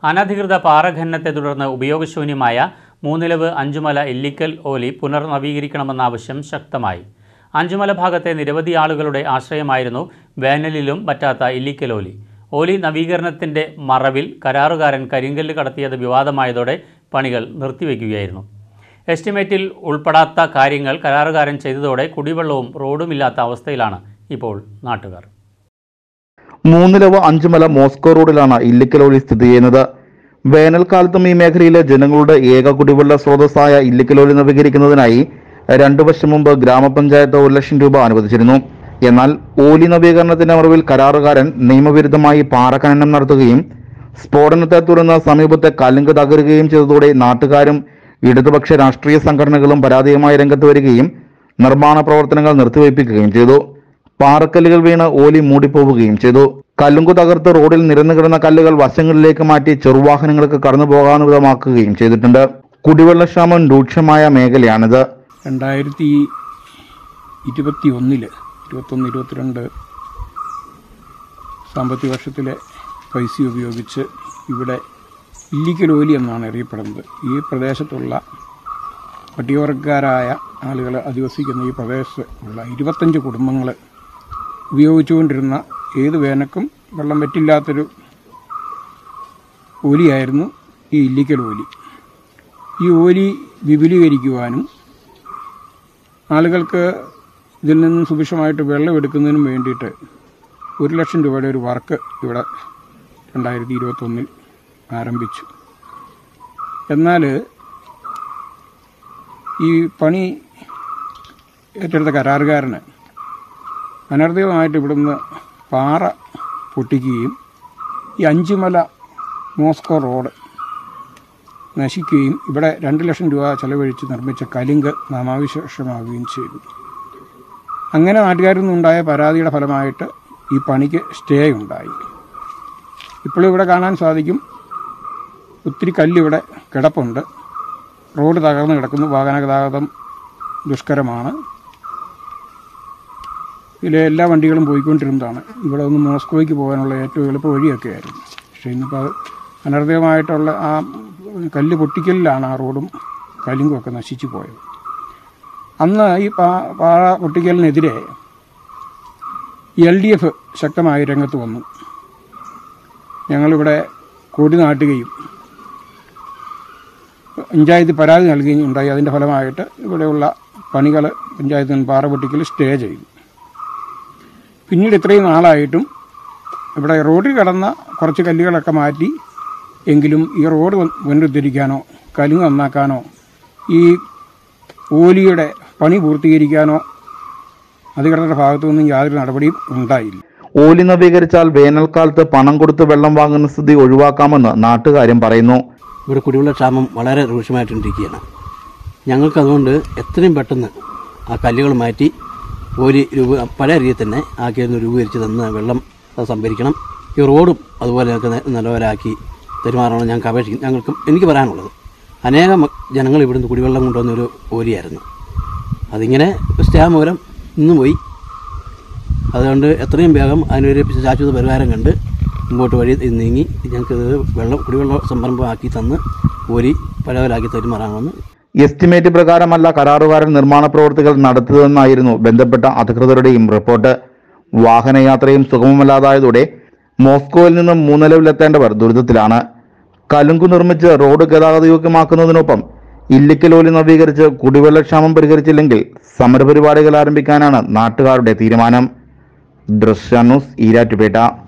അനധികൃത പാറഖനനത്തെ തുടർന്ന് ഉപയോഗശൂന്യമായ മൂന്നിലവ് അഞ്ചുമല ഇല്ലിക്കൽ ഓലി പുനർനവീകരിക്കണമെന്ന ആവശ്യം ശക്തമായി അഞ്ചുമല ഭാഗത്തെ നിരവധി ആളുകളുടെ ആശ്രയമായിരുന്നു വേനലിലും പറ്റാത്ത ഇല്ലിക്കൽ ഓലി ഓലി നവീകരണത്തിൻ്റെ മറവിൽ കരാറുകാരൻ കരിങ്കല്ല് കടത്തിയത് വിവാദമായതോടെ പണികൾ നിർത്തിവെക്കുകയായിരുന്നു എസ്റ്റിമേറ്റിൽ ഉൾപ്പെടാത്ത കാര്യങ്ങൾ കരാറുകാരൻ ചെയ്തതോടെ കുടിവെള്ളവും റോഡുമില്ലാത്ത അവസ്ഥയിലാണ് ഇപ്പോൾ നാട്ടുകാർ മൂന്നിലവ് അഞ്ചുമല മോസ്കോ റോഡിലാണ് ഇല്ലിക്കലോലി സ്ഥിതി ചെയ്യുന്നത് വേനൽക്കാലത്തും ഈ മേഖലയിലെ ജനങ്ങളുടെ ഏക കുടിവെള്ള സ്രോതസ്സായ ഇല്ലിക്കലോലി നവീകരിക്കുന്നതിനായി രണ്ടു വർഷം മുമ്പ് ഗ്രാമപഞ്ചായത്ത് ഒരു ലക്ഷം രൂപ അനുവദിച്ചിരുന്നു എന്നാൽ ഓലി നവീകരണത്തിന്റെ മറവിൽ കരാറുകാരൻ നിയമവിരുദ്ധമായി പാറഖനനം നടത്തുകയും സ്ഫോടനത്തെ തുടർന്ന് സമീപത്തെ കലുങ്ക് തകരുകയും ചെയ്തതോടെ നാട്ടുകാരും ഇടതുപക്ഷ രാഷ്ട്രീയ സംഘടനകളും പരാതിയുമായി രംഗത്ത് വരികയും നിർമ്മാണ പ്രവർത്തനങ്ങൾ നിർത്തിവയ്പ്പിക്കുകയും ചെയ്തു പാറക്കല്ലുകൾ വീണ് ഓലി മൂടിപ്പോവുകയും ചെയ്തു കല്ലുങ്കു തകർത്ത് റോഡിൽ നിരന്നു കിടന്ന കല്ലുകൾ വശങ്ങളിലേക്ക് മാറ്റി ചെറുവാഹനങ്ങൾക്ക് കടന്നു പോകാവുന്ന വിധമാക്കുകയും ചെയ്തിട്ടുണ്ട് കുടിവെള്ളക്ഷാമം രൂക്ഷമായ മേഖലയാണിത് രണ്ടായിരത്തി ഇരുപത്തി ഒന്നില് ഇരുപത്തൊന്ന് ഇരുപത്തിരണ്ട് സാമ്പത്തിക വർഷത്തിലെ പൈസ ഉപയോഗിച്ച് ഇവിടെ ഇല്ലിക്കലോലി എന്നാണ് അറിയപ്പെടുന്നത് ഈ പ്രദേശത്തുള്ള പട്ടികവർഗക്കാരായ ആളുകൾ അധിവസിക്കുന്ന ഈ പ്രദേശത്ത് ഉള്ള ഇരുപത്തഞ്ച് കുടുംബങ്ങൾ ഉപയോഗിച്ചുകൊണ്ടിരുന്ന ഏത് വേനക്കും വെള്ളം പറ്റില്ലാത്തൊരു ഓലിയായിരുന്നു ഈ ഇല്ലിക്കൽ ഓലി ഈ ഓലി വിപുലീകരിക്കുവാനും ആളുകൾക്ക് ഇതിൽ നിന്നും സുഭിക്ഷമായിട്ട് വെള്ളം എടുക്കുന്നതിനും വേണ്ടിയിട്ട് ഒരു ലക്ഷം രൂപയുടെ ഒരു വർക്ക് ഇവിടെ രണ്ടായിരത്തി ഇരുപത്തൊന്നിൽ ആരംഭിച്ചു എന്നാൽ ഈ പണി ഏറ്റെടുത്ത കരാറുകാരന് അനർഥികമായിട്ട് ഇവിടുന്ന് പാറ പൊട്ടിക്കുകയും ഈ അഞ്ചുമല മോസ്കോ റോഡ് നശിക്കുകയും ഇവിടെ രണ്ട് ലക്ഷം രൂപ ചെലവഴിച്ച് നിർമ്മിച്ച കലിങ്ക് നാമാവിശേഷമാവുകയും ചെയ്തു അങ്ങനെ നാട്ടുകാരിൽ നിന്നുണ്ടായ പരാതിയുടെ ഫലമായിട്ട് ഈ പണിക്ക് സ്റ്റേ ഉണ്ടായി ഇപ്പോഴും ഇവിടെ കാണാൻ സാധിക്കും ഒത്തിരി കല്ലിവിടെ കിടപ്പുണ്ട് റോഡ് തകർന്ന് കിടക്കുന്നു വാഹന ഗതാഗതം ദുഷ്കരമാണ് ഇതിലെ എല്ലാ വണ്ടികളും പോയിക്കൊണ്ടിരുന്നതാണ് ഇവിടെ നിന്ന് മോസ്കോയ്ക്ക് പോകാനുള്ള ഏറ്റവും എളുപ്പ വഴിയൊക്കെ ആയിരുന്നു പക്ഷേ ഇന്നിപ്പോൾ അത് അനർഥകമായിട്ടുള്ള ആ കല്ല് പൊട്ടിക്കലിലാണ് ആ റോഡും കലിങ്കും ഒക്കെ നശിച്ചു പോയത് അന്ന് ഈ പാ പാറ പൊട്ടിക്കലിനെതിരെ എൽ ഡി എഫ് ശക്തമായി രംഗത്ത് വന്നു ഞങ്ങളിവിടെ കൊടി നാട്ടുകയും പഞ്ചായത്ത് പരാതി നൽകുകയും ഉണ്ടായി അതിൻ്റെ ഫലമായിട്ട് ഇവിടെയുള്ള പണികൾ പഞ്ചായത്ത് നിന്ന് പാറ പൊട്ടിക്കൽ സ്റ്റേ ചെയ്തു പിന്നീട് ഇത്രയും നാളായിട്ടും ഇവിടെ റോഡിൽ കിടന്ന കുറച്ച് കല്ലുകളൊക്കെ മാറ്റി എങ്കിലും ഈ റോഡ് പുനരുദ്ധരിക്കാനോ കലുങ്ങ് നന്നാക്കാനോ ഈ ഓലിയുടെ പണി പൂർത്തീകരിക്കാനോ അധികൃതരുടെ ഭാഗത്തു നിന്നും യാതൊരു നടപടിയും ഉണ്ടായില്ല ഓലി നവീകരിച്ചാൽ വേനൽക്കാലത്ത് പണം കൊടുത്ത് വെള്ളം വാങ്ങുന്ന സ്ഥിതി ഒഴിവാക്കാമെന്ന് നാട്ടുകാരും പറയുന്നു ഇവിടെ കുടിവെള്ള ക്ഷാമം വളരെ രൂക്ഷമായിട്ടിരിക്കുകയാണ് ഞങ്ങൾക്ക് അതുകൊണ്ട് എത്രയും പെട്ടെന്ന് ആ കല്ലുകൾ മാറ്റി ഒരു രൂപ പഴയ രീതിയിൽ തന്നെ ആക്കിയൊന്ന് രൂപീകരിച്ച് തന്ന് വെള്ളം അത് സംഭരിക്കണം ഈ റോഡും അതുപോലെ ഞങ്ങൾക്ക് ന- നല്ലപോലെയാക്കി പെരുമാറണം ഞങ്ങൾക്ക് അപേക്ഷിക്കും ഞങ്ങൾക്കും എനിക്ക് പറയാനുള്ളത് അനേകം ജനങ്ങൾ ഇവിടുന്ന് കുടിവെള്ളം കൊണ്ടുവന്നൊരു ഓരിയായിരുന്നു അതിങ്ങനെ സ്റ്റാ മൂലം നിന്നു പോയി അതുകൊണ്ട് എത്രയും വേഗം അതിനൊരു ശാശ്വത പരിഹാരം കണ്ട് മുമ്പോട്ട് വഴി നീങ്ങി ഞങ്ങൾക്ക് ഇത് വെള്ളം കുടിവെള്ള സംരംഭമാക്കി തന്ന് ഓരി പലവരാക്കി തരുമാറാമെന്ന് എസ്റ്റിമേറ്റ് പ്രകാരമല്ല കരാറുകാരൻ നിർമ്മാണ പ്രവൃത്തികൾ നടത്തിയതെന്നായിരുന്നു ബന്ധപ്പെട്ട അധികൃതരുടെയും റിപ്പോർട്ട് വാഹനയാത്രയും സുഗമമല്ലാതായതോടെ മോസ്കോയിൽ നിന്നും മൂന്നിലവിലെത്തേണ്ടവർ ദുരിതത്തിലാണ് കലുങ്കു നിർമ്മിച്ച് റോഡ് ഗതാഗതയോഗ്യമാക്കുന്നതിനൊപ്പം ഇല്ലിക്കലോലി നവീകരിച്ച് കുടിവെള്ളക്ഷാമം പരിഹരിച്ചില്ലെങ്കിൽ സമരപരിപാടികൾ ആരംഭിക്കാനാണ് നാട്ടുകാരുടെ തീരുമാനം ദൃശ്യ ന്യൂസ് ഈരാറ്റുപേട്ട